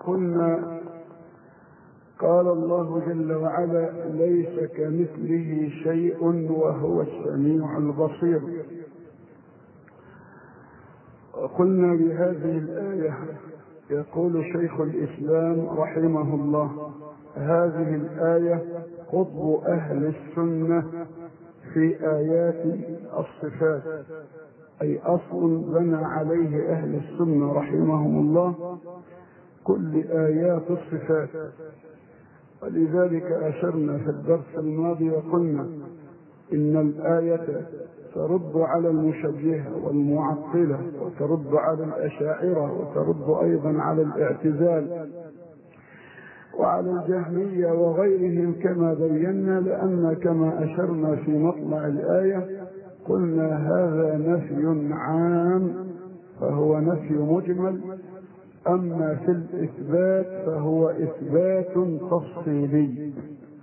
قلنا قال الله جل وعلا ليس كمثله شيء وهو السميع البصير وقلنا بهذه الآية يقول شيخ الإسلام رحمه الله هذه الآية قطب أهل السنة في آيات الصفات أي أصل بنى عليه أهل السنة رحمهم الله كل آيات الصفات ولذلك أشرنا في الدرس الماضي وقلنا إن الآية ترد على المشبهة والمعطلة وترد على الأشاعرة وترد أيضا على الاعتزال وعلى الجهمية وغيرهم كما بينا لأن كما أشرنا في مطلع الآية قلنا هذا نفي عام فهو نفي مجمل أما في الإثبات فهو إثبات تفصيلي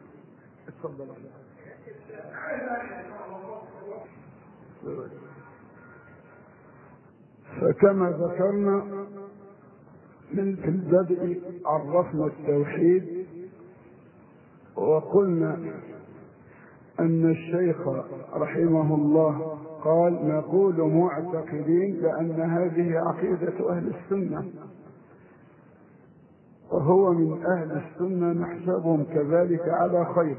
فكما ذكرنا من في البدء عرفنا التوحيد وقلنا أن الشيخ رحمه الله قال نقول معتقدين بأن هذه عقيدة أهل السنة وهو من أهل السنة نحسبهم كذلك على خير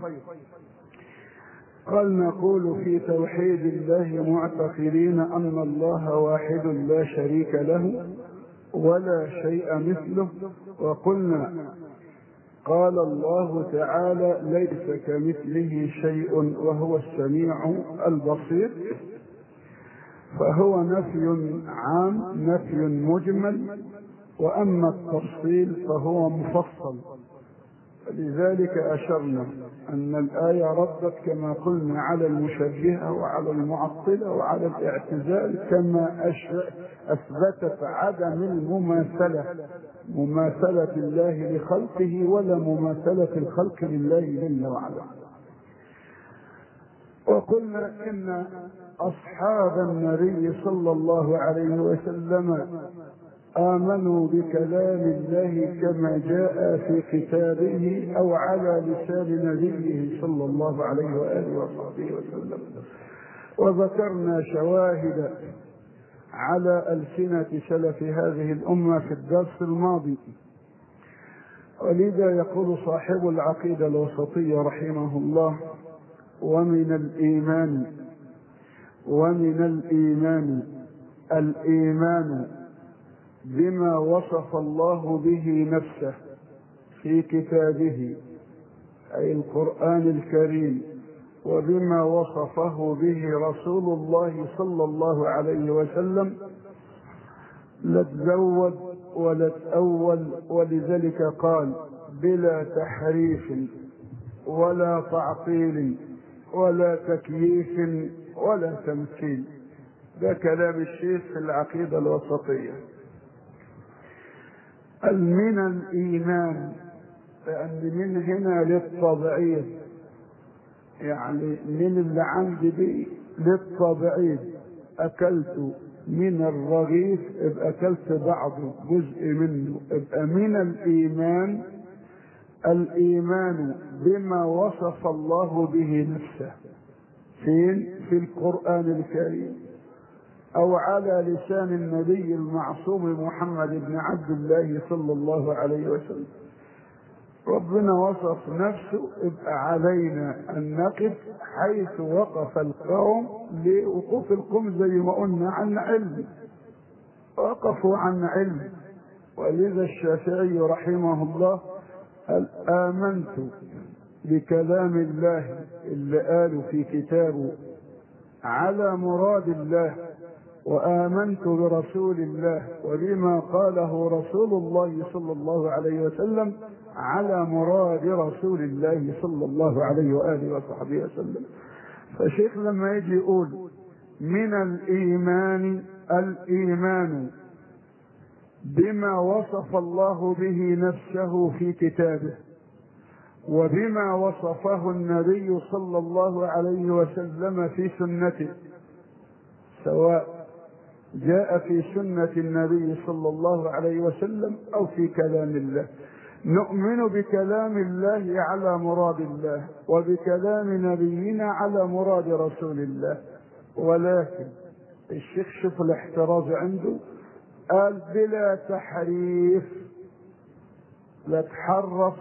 قال نقول في توحيد الله معتقدين أن الله واحد لا شريك له ولا شيء مثله وقلنا قال الله تعالى ليس كمثله شيء وهو السميع البصير فهو نفي عام نفي مجمل وأما التفصيل فهو مفصل لذلك أشرنا أن الآية ردت كما قلنا على المشبهة وعلى المعطلة وعلى الاعتزال كما أثبتت عدم المماثلة مماثلة الله لخلقه ولا مماثلة الخلق لله جل وعلا وقلنا إن أصحاب النبي صلى الله عليه وسلم آمنوا بكلام الله كما جاء في كتابه أو على لسان نبيه صلى الله عليه وآله وصحبه وسلم وذكرنا شواهد على ألسنة سلف هذه الأمة في الدرس الماضي ولذا يقول صاحب العقيدة الوسطية رحمه الله ومن الإيمان ومن الإيمان الإيمان بما وصف الله به نفسه في كتابه أي القرآن الكريم وبما وصفه به رسول الله صلى الله عليه وسلم لا تزود ولا تأول ولذلك قال بلا تحريف ولا تعطيل ولا تكييف ولا تمثيل ده كلام الشيخ في العقيدة الوسطية من الإيمان لأن من هنا للطبعيد يعني من اللي عندي دي للطبعيد أكلت من الرغيف ابقى أكلت بعضه جزء منه ابقى من الإيمان الإيمان بما وصف الله به نفسه فين في القرآن الكريم أو على لسان النبي المعصوم محمد بن عبد الله صلى الله عليه وسلم ربنا وصف نفسه يبقى علينا أن نقف حيث وقف القوم لوقوف القوم زي ما قلنا عن علم وقفوا عن علم ولذا الشافعي رحمه الله قال آمنت بكلام الله اللي قاله في كتابه على مراد الله وآمنت برسول الله وبما قاله رسول الله صلى الله عليه وسلم على مراد رسول الله صلى الله عليه وآله وصحبه وسلم فشيخ لما يجي يقول من الإيمان الإيمان بما وصف الله به نفسه في كتابه وبما وصفه النبي صلى الله عليه وسلم في سنته سواء جاء في سنة النبي صلى الله عليه وسلم أو في كلام الله نؤمن بكلام الله على مراد الله وبكلام نبينا على مراد رسول الله ولكن الشيخ شوف الاحتراز عنده قال بلا تحريف لا تحرف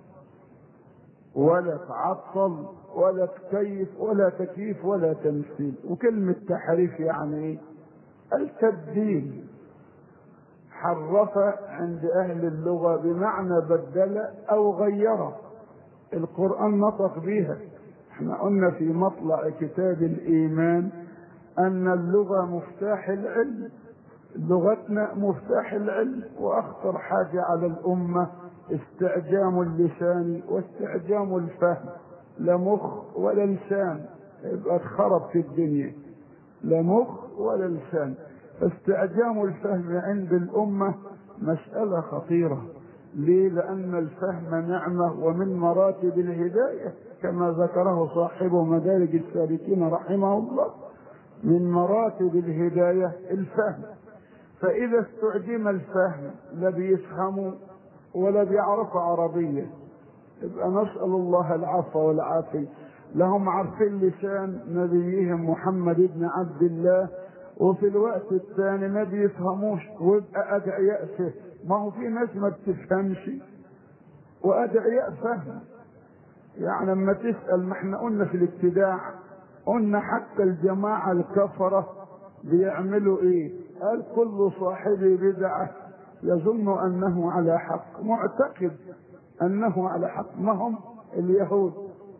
ولا تعطل ولا تكيف ولا تكييف ولا تمثيل وكلمة تحريف يعني ايه التبديل حرف عند اهل اللغة بمعنى بدل او غير القرآن نطق بها احنا قلنا في مطلع كتاب الايمان ان اللغة مفتاح العلم لغتنا مفتاح العلم واخطر حاجة على الامة استعجام اللسان واستعجام الفهم لا مخ ولا لسان يبقى اتخرب في الدنيا لا مخ ولا لسان فاستعجام الفهم عند الأمة مسألة خطيرة ليه؟ لأن الفهم نعمة ومن مراتب الهداية كما ذكره صاحب مدارج السالكين رحمه الله من مراتب الهداية الفهم فإذا استعجم الفهم لا بيفهموا ولا بيعرفوا عربية يبقى نسأل الله العفو والعافية لهم عارفين لسان نبيهم محمد بن عبد الله وفي الوقت الثاني ما بيفهموش ويبقى أدعياء فهم ما هو في ناس ما بتفهمش وأدعياء فهم يعني لما تسأل ما احنا قلنا في الابتداع قلنا حتى الجماعة الكفرة بيعملوا ايه قال كل صاحب بدعة يظن انه على حق معتقد انه على حق ما هم اليهود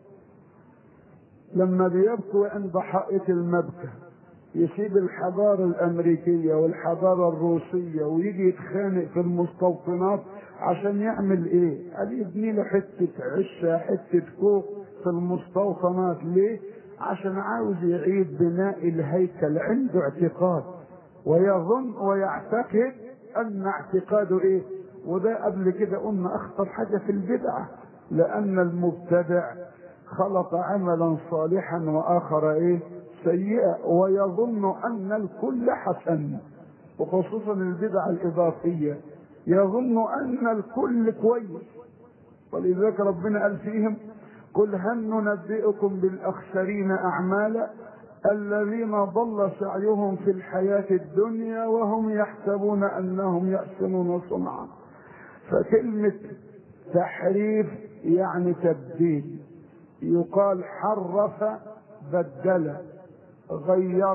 لما بيبكوا عند حائط المبكى يسيب الحضارة الأمريكية والحضارة الروسية ويجي يتخانق في المستوطنات عشان يعمل إيه؟ قال يبني له حتة عشة حتة كوخ في المستوطنات ليه؟ عشان عاوز يعيد بناء الهيكل عنده اعتقاد ويظن ويعتقد أن اعتقاده إيه؟ وده قبل كده قلنا أخطر حاجة في البدعة لأن المبتدع خلق عملا صالحا وآخر إيه؟ سيئة ويظن أن الكل حسن وخصوصا البدع الإضافية يظن أن الكل كويس ولذلك ربنا قال فيهم قل هل ننبئكم بالأخسرين أعمالا الذين ضل سعيهم في الحياة الدنيا وهم يحسبون أنهم يحسنون صنعا فكلمة تحريف يعني تبديل يقال حرف بدل غير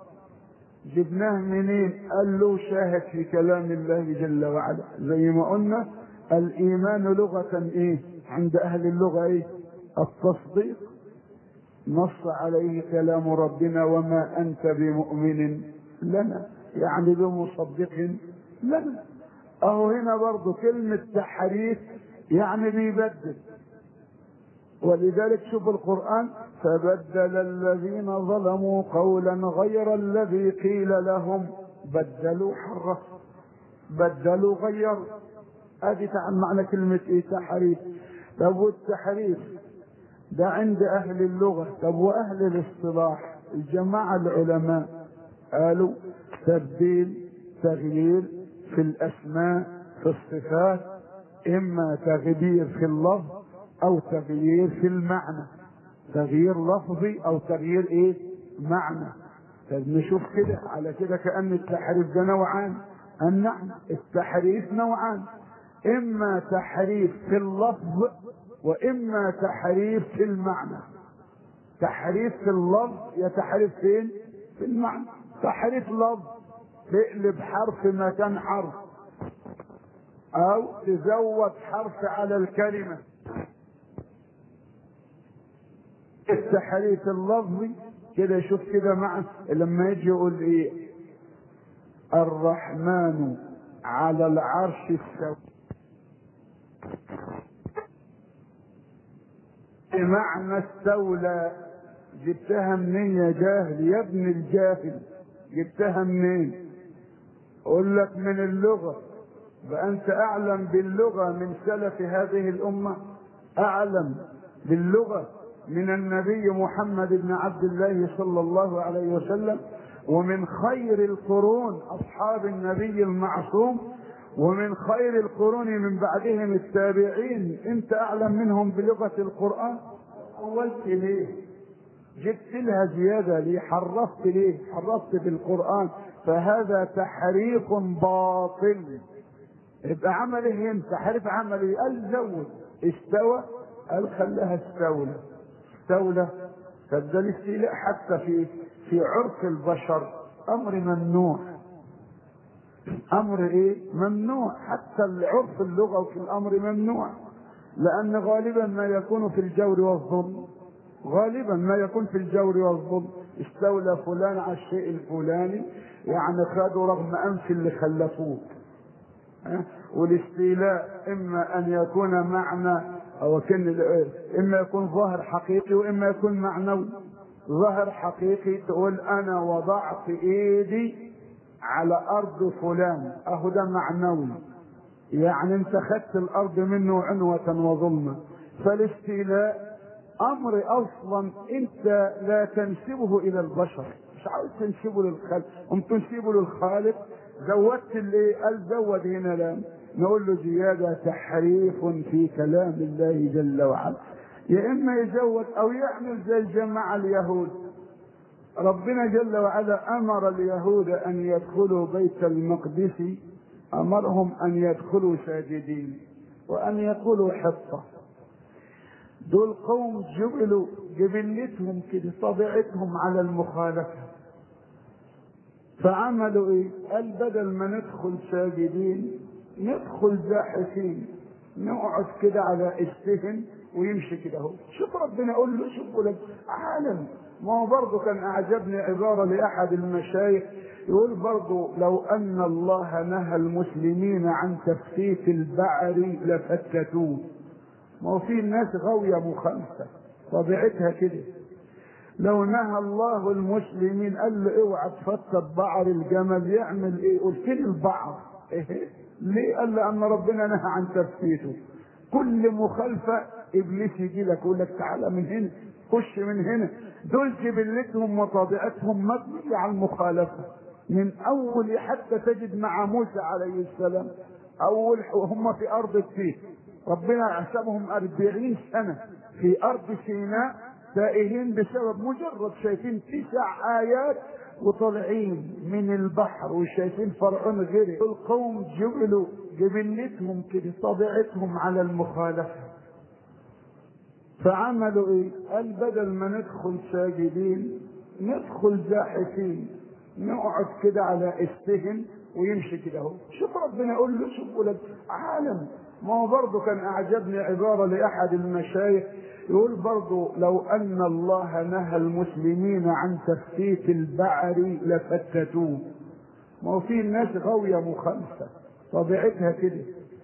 جبناه منين قال له شاهد في كلام الله جل وعلا زي ما قلنا الايمان لغة ايه عند اهل اللغة ايه التصديق نص عليه كلام ربنا وما انت بمؤمن لنا يعني بمصدق لنا اهو هنا برضو كلمة تحريف يعني بيبدل ولذلك شوف القرآن فبدل الذين ظلموا قولا غير الذي قيل لهم بدلوا حرف بدلوا غيروا ادي معنى كلمة ايه تحريف طب والتحريف ده عند اهل اللغة طب واهل الاصطلاح الجماعة العلماء قالوا تبديل تغيير في الاسماء في الصفات اما تغيير في اللفظ او تغيير في المعنى تغيير لفظي او تغيير ايه معنى طب نشوف كده على كده كأن التحريف ده نوعان النعم التحريف نوعان اما تحريف في اللفظ واما تحريف في المعنى تحريف في اللفظ يا تحريف فين في المعنى تحريف لفظ تقلب حرف مكان حرف او تزود حرف على الكلمه التحريف اللفظي كده شوف كده مع لما يجي يقول ايه الرحمن على العرش استوى بمعنى استولى جبتها منين يا جاهل يا ابن الجاهل جبتها منين اقول لك من اللغه بقى انت اعلم باللغه من سلف هذه الامه اعلم باللغه من النبي محمد بن عبد الله صلى الله عليه وسلم ومن خير القرون اصحاب النبي المعصوم ومن خير القرون من بعدهم التابعين انت اعلم منهم بلغه القران اولت ليه جبت لها زياده ليه حرفت ليه حرفت بالقران فهذا تحريف باطل يبقى عمل ايه انت تحريف عمل ايه قال زود استوى قال خلاها استولى استولى فده الاستيلاء حتى في في عرف البشر امر ممنوع امر ايه ممنوع حتى العرف اللغوي في الامر ممنوع لان غالبا ما يكون في الجور والظلم غالبا ما يكون في الجور والظلم استولى فلان على الشيء الفلاني يعني خدوا رغم انف اللي خلفوه والاستيلاء اما ان يكون معنى او كان اما يكون ظاهر حقيقي واما يكون معنوي ظاهر حقيقي تقول انا وضعت ايدي على ارض فلان اهو ده معنوي يعني انت خدت الارض منه عنوة وظلمة فالاستيلاء امر اصلا انت لا تنسبه الى البشر مش عاوز تنسبه للخالق ام تنسبه للخالق زودت اللي قال زود هنا لام نقول له زيادة تحريف في كلام الله جل وعلا يا اما يزود او يعمل زي الجماعة اليهود ربنا جل وعلا امر اليهود ان يدخلوا بيت المقدس امرهم ان يدخلوا ساجدين وان يقولوا حطه دول قوم جبلوا جبلتهم كده طبيعتهم على المخالفه فعملوا ايه؟ قال بدل ما ندخل ساجدين ندخل زاحفين نقعد كده على استهن ويمشي كده اهو شوف ربنا يقول له شوف لك عالم ما هو برضه كان اعجبني عباره لاحد المشايخ يقول برضه لو ان الله نهى المسلمين عن تفتيت البعر لفتتوه ما هو في ناس غاويه مخالفه طبيعتها كده لو نهى الله المسلمين قال له اوعى تفتت بعر الجمل يعمل ايه؟ قلت لي البعر إيه؟ ليه؟ قال لان ربنا نهى عن تفتيته كل مخالفه ابليس يجي لك يقول لك تعالى من هنا خش من هنا دول جبلتهم وطبيعتهم مبنيه على المخالفه من اول حتى تجد مع موسى عليه السلام اول هم في ارض التيه ربنا حسبهم أربعين سنة في أرض سيناء تائهين بسبب مجرد شايفين تسع آيات وطالعين من البحر وشايفين فرعون غيره القوم جبلوا جبلتهم كده طبيعتهم على المخالفة فعملوا ايه؟ قال بدل ما ندخل ساجدين ندخل زاحفين نقعد كده على استهن ويمشي كده اهو شوف ربنا يقول له شوف ولد عالم ما هو برضه كان اعجبني عباره لاحد المشايخ يقول برضه لو ان الله نهى المسلمين عن تفتيت البعر لفتتوه ما هو في ناس غاويه مخالفه طبيعتها كده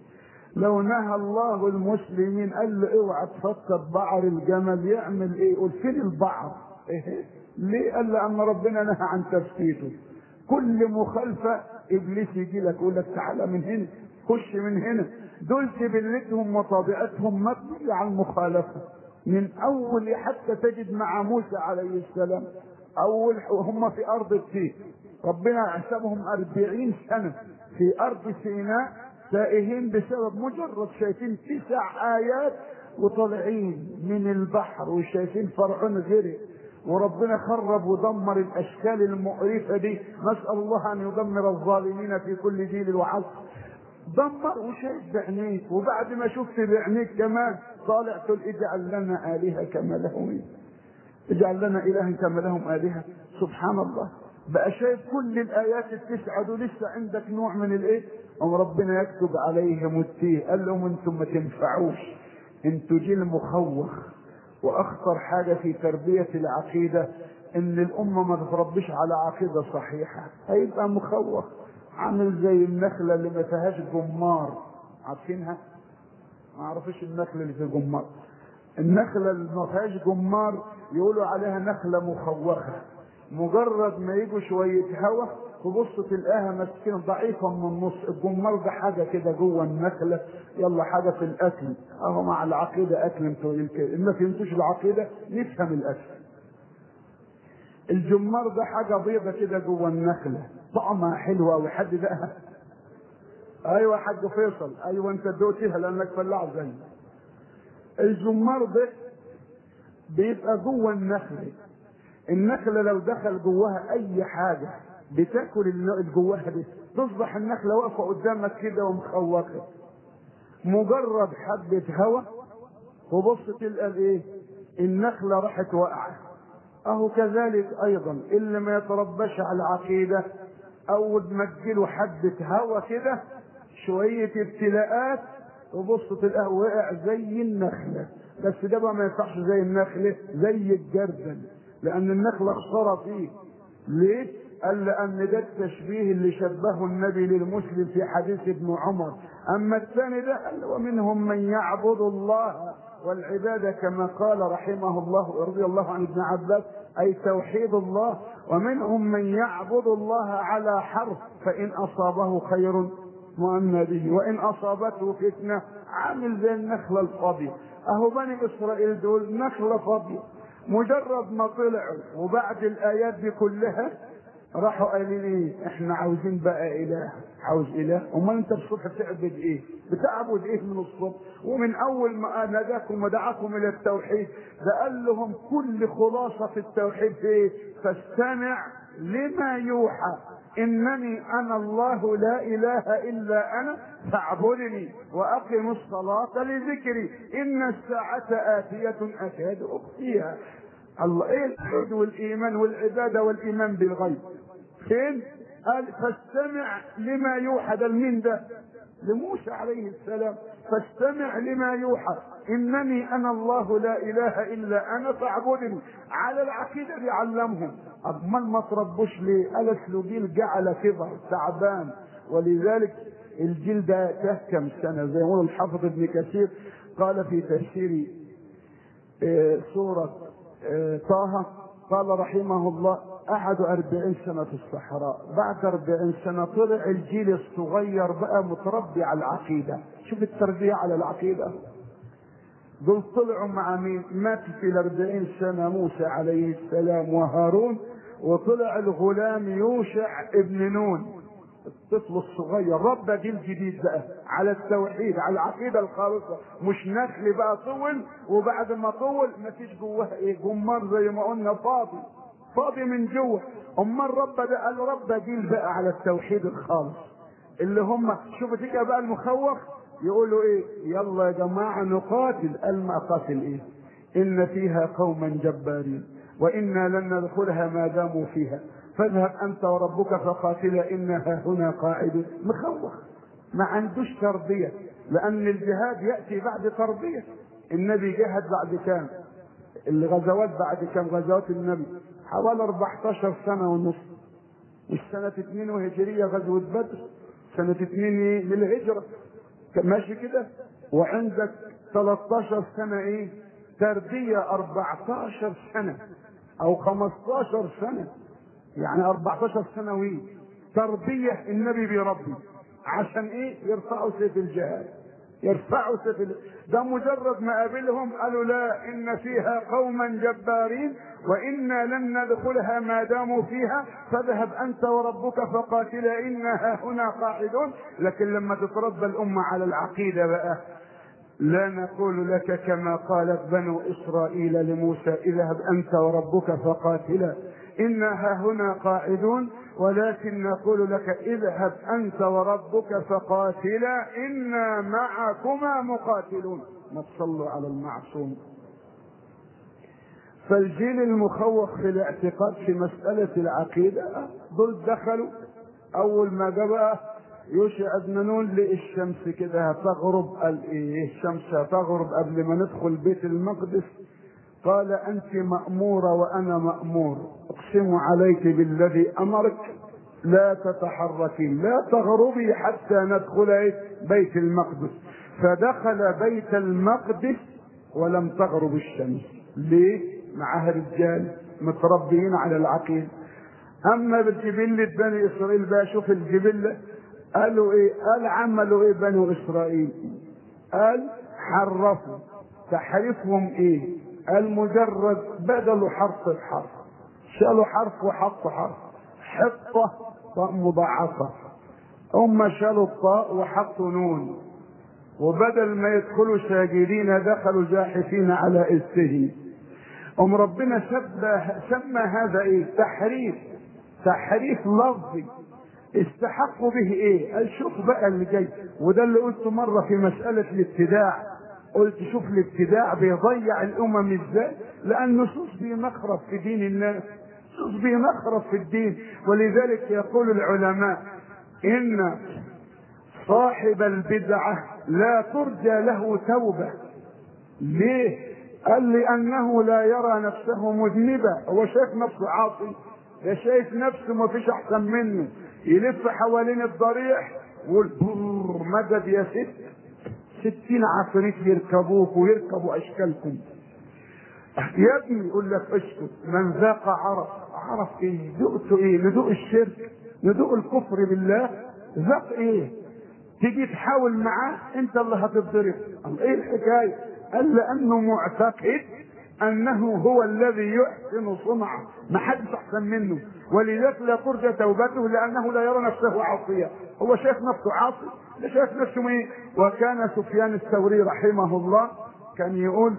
لو نهى الله المسلمين قال له اوعى تفتت بعر الجمل يعمل ايه؟ قلت لي البعر إيه؟ ليه؟ قال لان ربنا نهى عن تفتيته كل مخالفه ابليس يجي لك يقول لك تعالى من هنا خش من هنا دول جبلتهم وطبيعتهم مبنيه على المخالفه من اول حتى تجد مع موسى عليه السلام اول هم في ارض التيه ربنا حسبهم أربعين سنة في أرض سيناء تائهين بسبب مجرد شايفين تسع آيات وطالعين من البحر وشايفين فرعون غرق وربنا خرب ودمر الاشكال المقرفه دي نسال الله ان يدمر الظالمين في كل جيل وعصر دمر وشايف بعينيك وبعد ما شفت بعينيك كمان طالع تقول اجعل لنا الهه كما لهم اجعل لنا الها كما لهم الهه سبحان الله بقى شايف كل الايات التسعه دول لسه عندك نوع من الايه؟ ام ربنا يكتب عليهم التيه قال لهم انتم ما تنفعوش انتوا جيل مخوخ واخطر حاجه في تربيه العقيده ان الامه ما تتربيش على عقيده صحيحه هيبقى مخوخ عامل زي النخله اللي ما فيهاش جمار عارفينها ما اعرفش النخله اللي في جمار النخله اللي ما فيهاش جمار يقولوا عليها نخله مخوخه مجرد ما يجوا شويه هوا تبص تلاقيها مسكينه ضعيفه من النص الجمار ده حاجه كده جوه النخله يلا حاجه في الاكل اهو مع العقيده اكل انتوا ما فهمتوش العقيده نفهم الاكل الجمار ده حاجه بيضه كده جوه النخله طعمها حلوه قوي حد دقها ايوه يا حاج فيصل ايوه انت دوتيها لانك فلاح زي الجمار ده بيبقى جوه النخله النخله لو دخل جواها اي حاجه بتاكل اللي جواها دي تصبح النخله واقفه قدامك كده ومخوخه مجرد حبه هواء وبص تلقى الايه النخله راحت واقعه اهو كذلك ايضا اللي ما يتربش على العقيده اول ما تجيله حبه هوا كده شويه ابتلاءات وبص تلقاه وقع زي النخله بس ده بقى ما يصحش زي النخله زي الجردل لان النخله خساره فيه ليه؟ قال لان ده التشبيه اللي شبهه النبي للمسلم في حديث ابن عمر اما الثاني ده قال ومنهم من يعبد الله والعبادة كما قال رحمه الله رضي الله عن ابن عباس أي توحيد الله ومنهم من يعبد الله على حرف فإن أصابه خير مؤمن به وإن أصابته فتنة عامل زي النخلة الفاضية أهو بني إسرائيل دول نخلة فاضية مجرد ما طلعوا وبعد الآيات دي كلها راحوا قايلين ايه احنا عاوزين بقى اله عاوز اله امال انت الصبح بتعبد ايه بتعبد ايه من الصبح ومن اول ما ناداكم ودعاكم الى التوحيد ده قال لهم كل خلاصه في التوحيد ايه فاستمع لما يوحى انني انا الله لا اله الا انا فاعبدني واقم الصلاه لذكري ان الساعه اتيه اكاد اخفيها الله ايه التوحيد والايمان والعباده والايمان بالغيب فين قال فاستمع لما يوحى ده لمين ده لموسى عليه السلام فاستمع لما يوحى انني انا الله لا اله الا انا فاعبدني على العقيده دي علمهم امال ما تربوش ليه قال اصل جيل جعل كبر تعبان ولذلك الجيل ده ته كم سنه زي ما يقول الحافظ ابن كثير قال في تفسير سوره طه قال رحمه الله قعدوا أربعين سنة في الصحراء بعد أربعين سنة طلع الجيل الصغير بقى متربي على العقيدة شوف التربية على العقيدة دول طلعوا مع مين مات في الأربعين سنة موسى عليه السلام وهارون وطلع الغلام يوشع ابن نون الطفل الصغير ربى جيل جديد بقى على التوحيد على العقيدة الخالصة مش نخل بقى طول وبعد ما طول ما فيش جواه ايه جمار زي ما قلنا فاضي فاضي من جوه امال ربى ده قال ربى جيل بقى على التوحيد الخالص اللي هم شوفوا تيجي بقى المخوف يقولوا ايه يلا يا جماعة نقاتل قال ما قاتل ايه ان فيها قوما جبارين وانا لن ندخلها ما داموا فيها فاذهب انت وربك فقاتلا انها هنا قاعد مخوف ما عندوش تربيه لان الجهاد ياتي بعد تربيه النبي جهد بعد كام الغزوات بعد كام غزوات النبي حوالي 14 سنه ونص مش سنه 2 هجريه غزوه بدر سنه 2 للهجره ماشي كده وعندك 13 سنه ايه تربيه 14 سنه او 15 سنه يعني 14 سنوي تربية النبي بيربي عشان ايه يرفعوا سيف الجهاد يرفعوا سيف ال... ده مجرد ما قابلهم قالوا لا ان فيها قوما جبارين وانا لن ندخلها ما داموا فيها فاذهب انت وربك فقاتلا انها هنا قاعدون لكن لما تتربى الامه على العقيده بقى لا نقول لك كما قالت بنو اسرائيل لموسى اذهب انت وربك فقاتلا إنا هنا قاعدون ولكن نقول لك اذهب أنت وربك فقاتلا إنا معكما مقاتلون ما تصلوا على المعصوم فالجيل المخوف في الاعتقاد في مسألة العقيدة دول دخلوا أول ما جاء يوشع بن نون لقي الشمس كده هتغرب قال ايه الشمس هتغرب قبل ما ندخل بيت المقدس قال انت ماموره وانا مامور اقسم عليك بالذي امرك لا تتحركي لا تغربي حتى ندخل بيت المقدس فدخل بيت المقدس ولم تغرب الشمس ليه معها رجال متربيين على العقيده اما بالجبلة بني اسرائيل بقى شوف الجبلة قالوا ايه قال عملوا ايه بنو اسرائيل قال حرفوا تحريفهم ايه قال مجرد بدلوا حرف بحرف شالوا حرف وحطوا حرف حطة طاء مضاعفة هم شالوا الطاء وحطوا نون وبدل ما يدخلوا ساجدين دخلوا زاحفين على إسه أم ربنا سمى, سمى هذا إيه تحريف تحريف لفظي استحقوا به ايه قال شوف بقى اللي جاي وده اللي قلته مرة في مسألة الابتداع قلت شوف الابتداع بيضيع الامم ازاي لان نصوص بينخرف في دين الناس نصوص بينخرف في الدين ولذلك يقول العلماء ان صاحب البدعة لا ترجى له توبة ليه قال لانه لا يرى نفسه مذنبا هو شايف نفسه عاصي ده شايف نفسه ما فيش احسن منه يلف حوالين الضريح والبر مدد يا ست ستين عفريت يركبوك ويركبوا اشكالكم يا ابني يقول لك اسكت من ذاق عرف عرف ايه ذقته ايه ندوق الشرك ندوق الكفر بالله ذاق ايه تيجي تحاول معاه انت اللي هتتضرب قال ايه الحكايه قال لانه معتقد انه هو الذي يحسن صنعه ما حدش احسن منه ولذلك لا ترجى توبته لانه لا يرى نفسه عاصيا هو شايف نفسه عاصي لا شايف نفسه ايه وكان سفيان الثوري رحمه الله كان يقول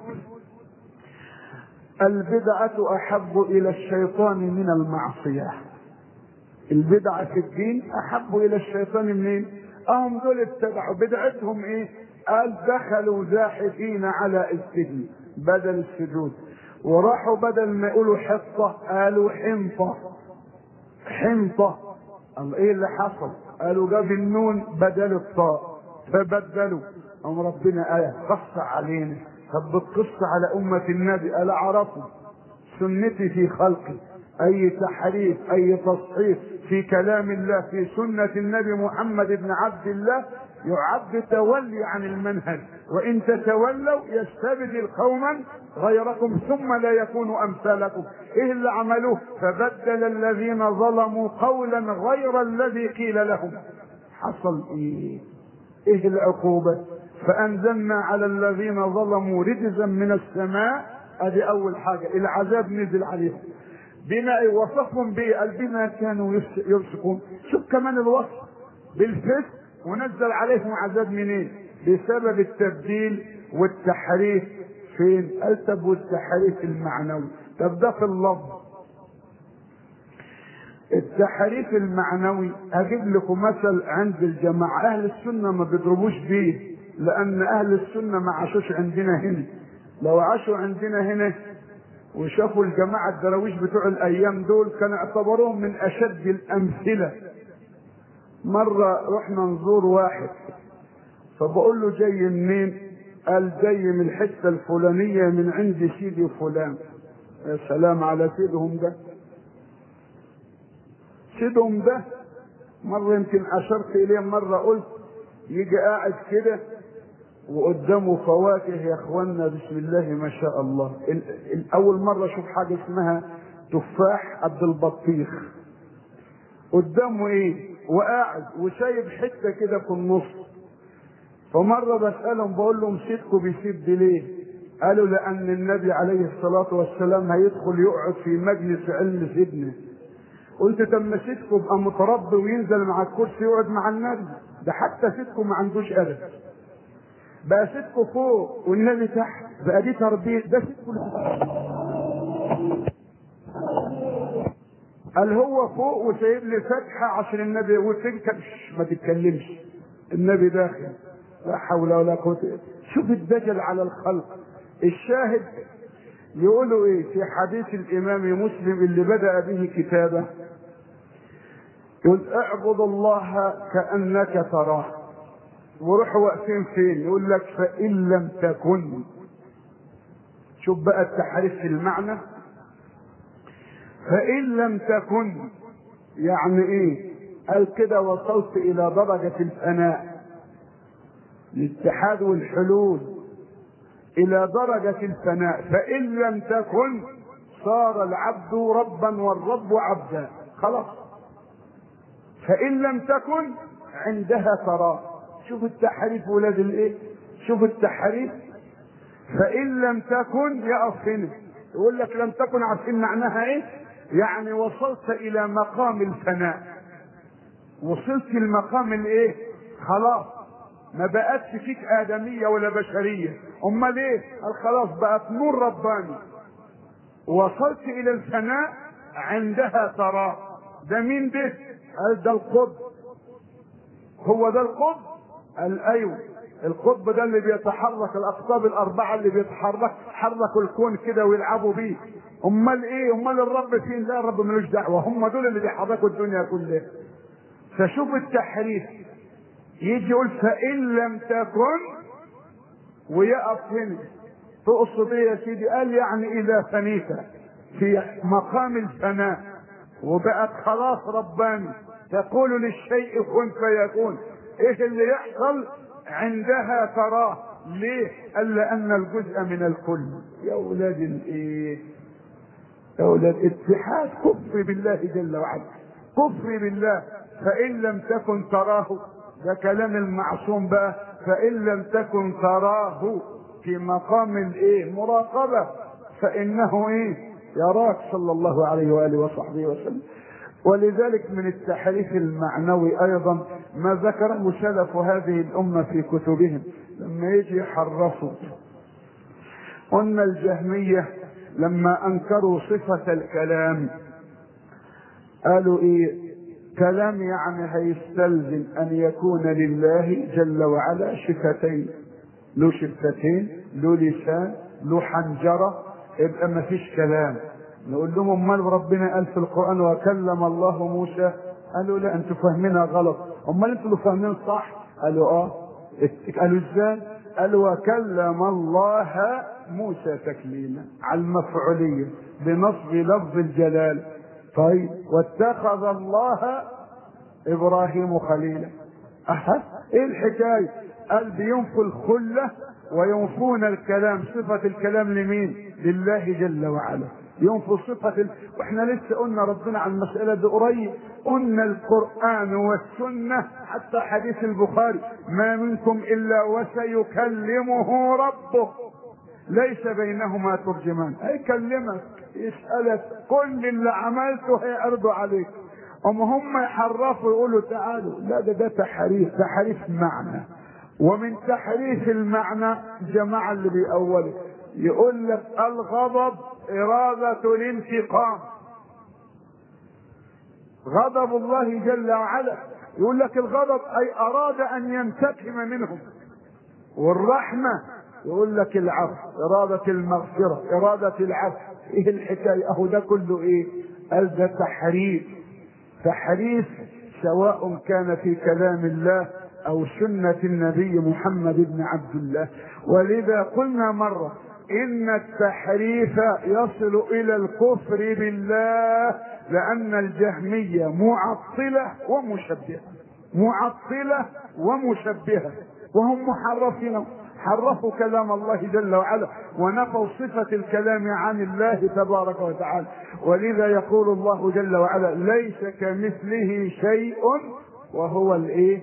البدعة أحب إلى الشيطان من المعصية البدعة في الدين أحب إلى الشيطان منين؟ أهم دول اتبعوا بدعتهم إيه؟ قال دخلوا زاحفين على السجن بدل السجود وراحوا بدل ما يقولوا حصة قالوا حنطة حنطة قال ايه اللي حصل قالوا جاب النون بدل الطاء فبدلوا أم ربنا آية قص علينا طب بتقص على أمة النبي ألا عرفوا سنتي في خلقي أي تحريف أي تصحيف في كلام الله في سنة النبي محمد بن عبد الله يعد تولي عن المنهج وإن تتولوا يستبدل قوما غيركم ثم لا يكونوا أمثالكم إيه اللي عملوه فبدل الذين ظلموا قولا غير الذي قيل لهم حصل إيه إيه العقوبة فأنزلنا على الذين ظلموا رجزا من السماء ادي اول حاجة العذاب نزل عليهم بما وصفهم به قال بما كانوا يفسقون شوف كمان الوصف بالفسق ونزل عليهم عذاب منين بسبب التبديل والتحريف فين قال طب والتحريف المعنوي طب ده في اللفظ التحريف المعنوي اجيب لكم مثل عند الجماعه اهل السنه ما بيضربوش بيه لان اهل السنه ما عاشوش عندنا هنا لو عاشوا عندنا هنا وشافوا الجماعة الدراويش بتوع الأيام دول كانوا اعتبروهم من أشد الأمثلة مرة رحنا نزور واحد فبقول له جاي منين؟ قال جاي من الحتة الفلانية من عند سيدي فلان يا سلام على سيدهم ده سيدهم ده مرة يمكن أشرت إليه مرة قلت يجي قاعد كده وقدامه فواكه يا اخوانا بسم الله ما شاء الله اول مره اشوف حاجه اسمها تفاح قد البطيخ قدامه ايه وقاعد وشايب حته كده في النص فمره بسالهم بقول لهم سيدكم بيسيب ليه قالوا لان النبي عليه الصلاه والسلام هيدخل يقعد في مجلس علم سيدنا قلت طب ما سيدكم يبقى متربي وينزل مع الكرسي يقعد مع النبي ده حتى سيدكم ما عندوش ادب بقى صدقه فوق والنبي تحت بقى دي تربيه ده صدقه قال هو فوق وسايب لي فتحه عشان النبي وتنكر ما تتكلمش النبي داخل لا حول ولا قوه شوف الدجل على الخلق الشاهد يقولوا ايه في حديث الامام مسلم اللي بدا به كتابه يقول اعبد الله كانك تراه وروحوا واقفين فين يقول لك فإن لم تكن شوف بقى التحريف في المعنى فإن لم تكن يعني ايه قال كده وصلت إلى درجة الفناء الاتحاد والحلول إلى درجة الفناء فإن لم تكن صار العبد ربا والرب عبدا خلاص فإن لم تكن عندها تراه شوف التحريف ولاد الايه شوف التحريف فان لم تكن يقف هنا يقول لك لم تكن عارفين معناها ايه يعني وصلت الى مقام الفناء وصلت المقام الايه خلاص ما بقتش فيك ادميه ولا بشريه امال ايه قال خلاص بقت نور رباني وصلت الى الفناء عندها ترى ده مين ده قال ده القطب هو ده القطب قال ايوه القطب ده اللي بيتحرك الاقطاب الاربعه اللي بيتحرك حركوا الكون كده ويلعبوا بيه امال ايه امال الرب فين لا الرب ملوش دعوه هم دول اللي بيحركوا الدنيا كلها فشوف التحريف يجي يقول فان لم تكن ويقف هنا تقصد ايه يا سيدي قال يعني اذا فنيت في مقام الفناء وبقت خلاص رباني تقول للشيء كن فيكون ايه اللي يحصل عندها تراه ليه قال لان الجزء من الكل يا اولاد الايه يا اولاد اتحاد كفر بالله جل وعلا كفر بالله فان لم تكن تراه ده كلام المعصوم بقى فان لم تكن تراه في مقام الايه مراقبه فانه ايه يراك صلى الله عليه واله وصحبه وسلم ولذلك من التحريف المعنوي ايضا ما ذكره سلف هذه الامه في كتبهم لما يجي يحرفوا قلنا الجهميه لما انكروا صفه الكلام قالوا ايه كلام يعني هيستلزم ان يكون لله جل وعلا شفتين له شفتين له لسان له حنجره يبقى ما فيش كلام نقول لهم امال ربنا قال في القران وكلم الله موسى قالوا لا انتوا فاهمينها غلط امال انتوا اللي فاهمين صح قالوا اه قالوا ازاي قالوا وكلم الله موسى تكليما على المفعوليه بنصب لفظ الجلال طيب واتخذ الله ابراهيم خليلا أحد ايه الحكايه قال بينفوا الخله وينفون الكلام صفه الكلام لمين لله جل وعلا ينفوا صفة ال... واحنا لسه قلنا ربنا على المسألة دي قريب قلنا القرآن والسنة حتى حديث البخاري ما منكم إلا وسيكلمه ربه ليس بينهما ترجمان هيكلمك يسألك كل اللي عملته هيعرضوا عليك أم هم يحرفوا يقولوا تعالوا لا ده ده تحريف تحريف معنى ومن تحريف المعنى جماعة اللي بيأولوا يقول لك الغضب إرادة الانتقام غضب الله جل وعلا يقول لك الغضب أي أراد أن ينتقم منهم والرحمة يقول لك العفو إرادة المغفرة إرادة العفو إيه الحكاية أهو ده كله إيه قال ده تحريف تحريف سواء كان في كلام الله أو سنة النبي محمد بن عبد الله ولذا قلنا مرة ان التحريف يصل الى الكفر بالله لان الجهميه معطله ومشبهه معطله ومشبهه وهم محرفين حرفوا كلام الله جل وعلا ونفوا صفة الكلام عن الله تبارك وتعالى ولذا يقول الله جل وعلا ليس كمثله شيء وهو الايه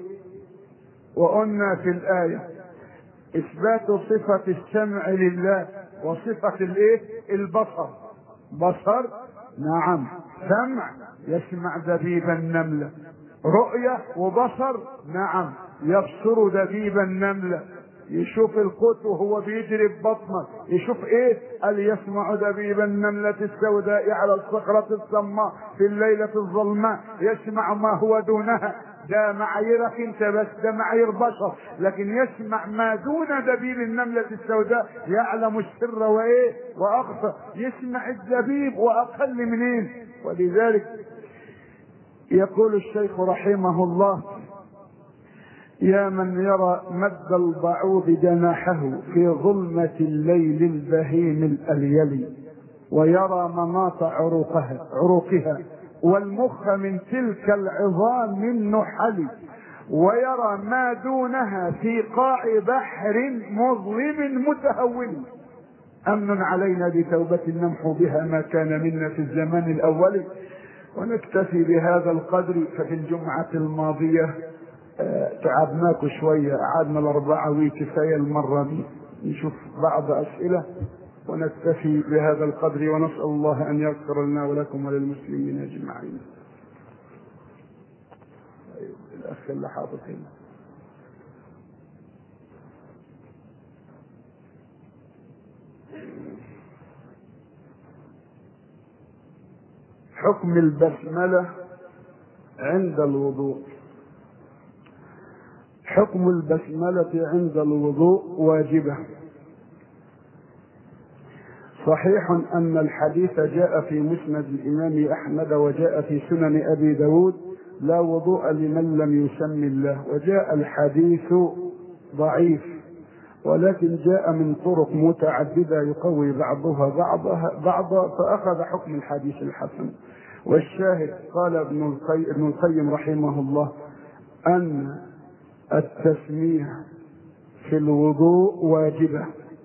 وقلنا في الآية اثبات صفة السمع لله وصفة الايه البصر بصر نعم سمع يسمع دبيب النملة رؤية وبصر نعم يبصر دبيب النملة يشوف القوت وهو بيجري ببطنه يشوف ايه قال يسمع دبيب النملة السوداء على الصخرة الصماء في الليلة الظلماء يسمع ما هو دونها ده معاييرك انت بس ده معايير بشر لكن يسمع ما دون دبيب النملة السوداء يعلم السر وايه واخفى يسمع الدبيب واقل منين ولذلك يقول الشيخ رحمه الله يا من يرى مد البعوض جناحه في ظلمة الليل البهيم الأليل ويرى مناط عروقها عروقها والمخ من تلك العظام النحل ويرى ما دونها في قاع بحر مظلم متهون أمن علينا بتوبة نمحو بها ما كان منا في الزمان الأول ونكتفي بهذا القدر ففي الجمعة الماضية آه تعبناكم شوية قعدنا الأربعة وكفاية المرة دي نشوف بعض أسئلة ونكتفي بهذا القدر ونسأل الله أن يغفر لنا ولكم وللمسلمين أجمعين طيب الأخ اللي حاطط هنا حكم البسملة عند الوضوء حكم البسملة عند الوضوء واجبة صحيح أن الحديث جاء في مسند الإمام أحمد وجاء في سنن أبي داود لا وضوء لمن لم يسم الله وجاء الحديث ضعيف ولكن جاء من طرق متعددة يقوي بعضها بعضها بعضا فأخذ حكم الحديث الحسن والشاهد قال ابن القيم, ابن القيم رحمه الله أن التسمية في الوضوء واجبة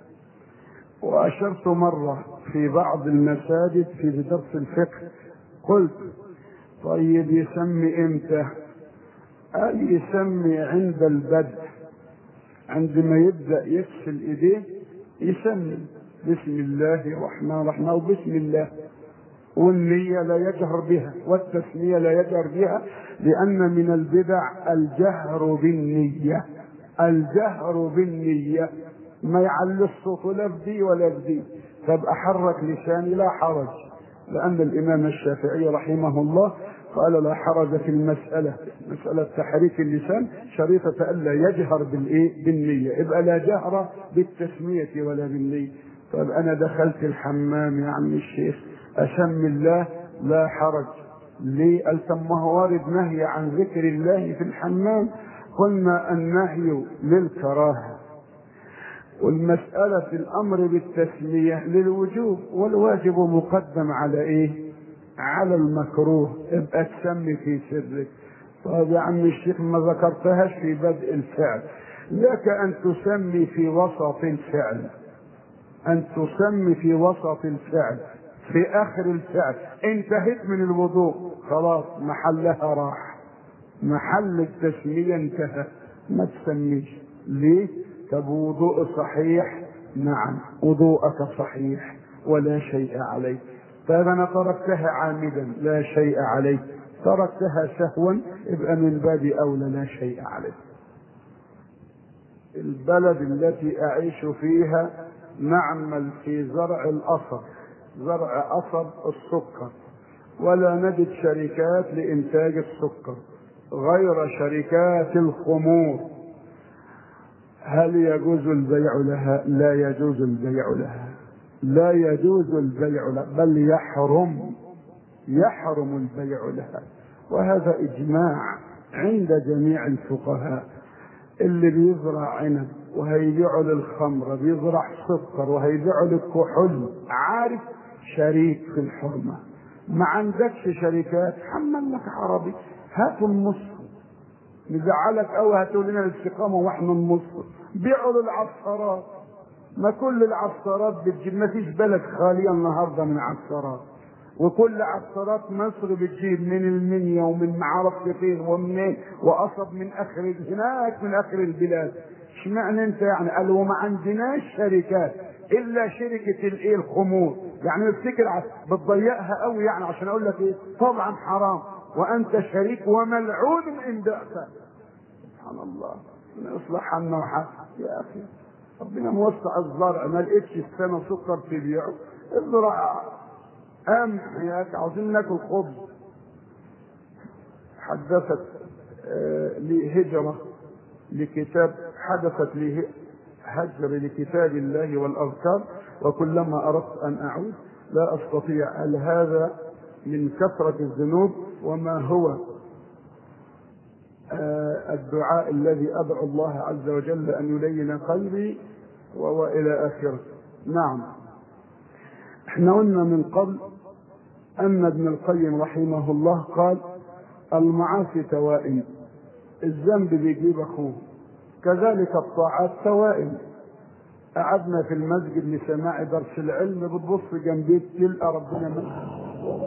وأشرت مرة في بعض المساجد في درس الفقه قلت طيب يسمي امتى؟ قال يسمي عند البدء عندما يبدأ يغسل ايديه يسمي بسم الله الرحمن الرحيم او بسم الله والنية لا يجهر بها والتسمية لا يجهر بها لأن من البدع الجهر بالنية الجهر بالنية ما يعلي الصوت لا في دي ولا في دي طب أحرك لساني لا حرج لأن الإمام الشافعي رحمه الله قال لا حرج في المسألة مسألة تحريك اللسان شريطة ألا يجهر بالإيه بالنية يبقى لا جهر بالتسمية ولا بالنية طيب أنا دخلت الحمام يا عم الشيخ أسمي الله لا حرج ليه قال ثم هو وارد نهي عن ذكر الله في الحمام قلنا النهي للكراهة والمسألة في الأمر بالتسمية للوجوب والواجب مقدم على إيه؟ على المكروه ابقى تسمي في سرك طيب يا عم الشيخ ما ذكرتهاش في بدء الفعل لك أن تسمي في وسط الفعل أن تسمي في وسط الفعل في آخر الفعل انتهيت من الوضوء خلاص محلها راح محل التسمية انتهى ما تسميش ليه؟ طب وضوء صحيح نعم وضوءك صحيح ولا شيء عليك طيب انا تركتها عامدا لا شيء عليك تركتها سهوا يبقى من باب اولى لا شيء عليك البلد التي اعيش فيها نعمل في زرع القصب زرع قصب السكر ولا نجد شركات لانتاج السكر غير شركات الخمور هل يجوز البيع لها لا يجوز البيع لها لا يجوز البيع لها بل يحرم يحرم البيع لها وهذا اجماع عند جميع الفقهاء اللي بيزرع عنب وهيبيعه للخمر بيزرع سكر وهيبيعه للكحول عارف شريك في الحرمة ما عندكش شركات حمل لك عربي هاتوا النص نزعلك قوي هاتوا لنا الاستقامه واحنا النص بيعوا للعصارات ما كل العصارات بتجيب ما فيش بلد خاليه النهارده من عصارات وكل عصارات مصر بتجيب من المنيا ومن معرفش فين ومنين وقصب من اخر هناك من اخر البلاد اشمعنى انت يعني قال وما عندناش شركات الا شركه الايه الخمور يعني نفتكر بتضيقها قوي يعني عشان اقول لك ايه طبعا حرام وانت شريك وملعون عند اعفاء سبحان الله ربنا يصلح عنا وحق يا اخي ربنا موسع الزرع ما لقيتش السنه سكر تبيعه ازرع قمح ياك عاوزين ناكل خبز حدثت آه لي هجرة لكتاب حدثت لي هجر لكتاب الله والأذكار وكلما أردت أن أعود لا أستطيع هل هذا من كثرة الذنوب وما هو آه الدعاء الذي أدعو الله عز وجل أن يلين قلبي وإلى آخره نعم احنا قلنا من قبل أن ابن القيم رحمه الله قال المعاصي توائم الذنب بيجيب أخوه كذلك الطاعات توائم قعدنا في المسجد لسماع درس العلم بتبص جنبيك تلقى ربنا منها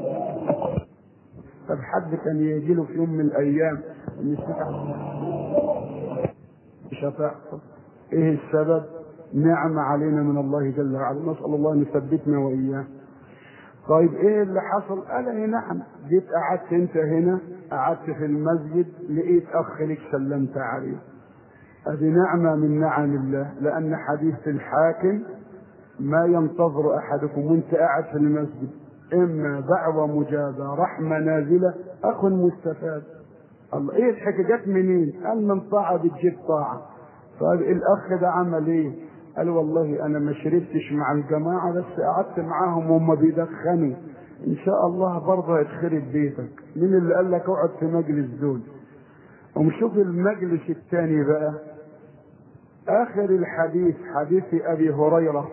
طب حد كان يجي له في يوم من الايام ان مش هتحصل ايه السبب نعمة علينا من الله جل وعلا نسأل الله أن يثبتنا وإياه طيب ايه اللي حصل قال ايه نعم جيت قعدت انت هنا قعدت في المسجد لقيت اخ لك سلمت عليه هذه نعمة من نعم الله لأن حديث الحاكم ما ينتظر أحدكم وأنت قاعد في المسجد إما دعوة مجابة رحمة نازلة أخ مستفاد الله إيه الحكايات منين؟ قال من طاعة بتجيب طاعة طيب الأخ ده عمل إيه؟ قال والله أنا ما شربتش مع الجماعة بس قعدت معاهم وهم بيدخنوا إن شاء الله برضه هيتخرب بيتك مين اللي قال لك اقعد في مجلس دول؟ ونشوف المجلس الثاني بقى آخر الحديث حديث أبي هريرة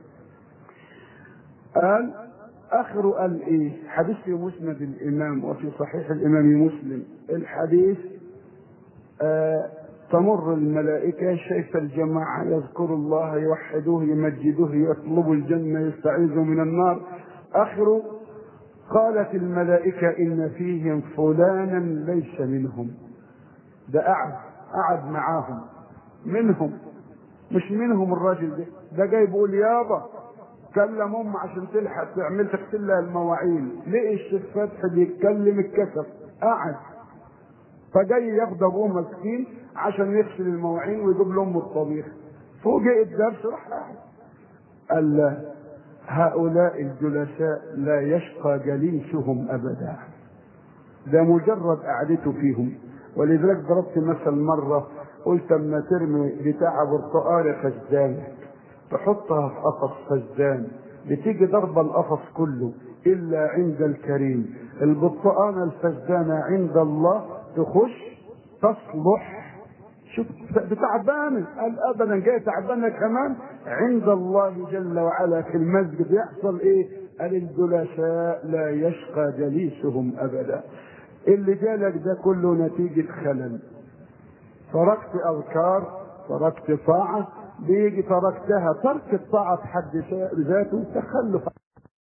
قال آخر قال إيه حديث في مسند الإمام وفي صحيح الإمام مسلم الحديث آه تمر الملائكة شايف الجماعة يذكر الله يوحدوه يمجدوه يطلبوا الجنة يستعيذوا من النار آخر قالت الملائكة إن فيهم فلانا ليس منهم ده قعد قعد معاهم منهم مش منهم الراجل ده ده جاي بيقول يابا كلم ام عشان تلحق تعمل تغسل لها المواعين لقي الشيخ فتحي بيتكلم الكسف قعد فجاي ياخد ابوه مسكين عشان يغسل المواعين ويجيب لهم الطبيخ فوجئ الدرس راح قاعد قال لا هؤلاء الجلساء لا يشقى جليسهم ابدا ده مجرد قعدته فيهم ولذلك ضربت مثل مره قلت اما ترمي بتاع برتقاله فسدان تحطها في قفص فسدان بتيجي ضربة القفص كله إلا عند الكريم البرتقانة الفسدانة عند الله تخش تصلح شوف بتعبانة قال أبدا جاي تعبانة كمان عند الله جل وعلا في المسجد يحصل إيه؟ قال الجلساء لا يشقى جليسهم أبدا اللي جالك ده كله نتيجة خلل تركت أذكار تركت طاعة بيجي تركتها ترك الطاعة في حد ذاته تخلف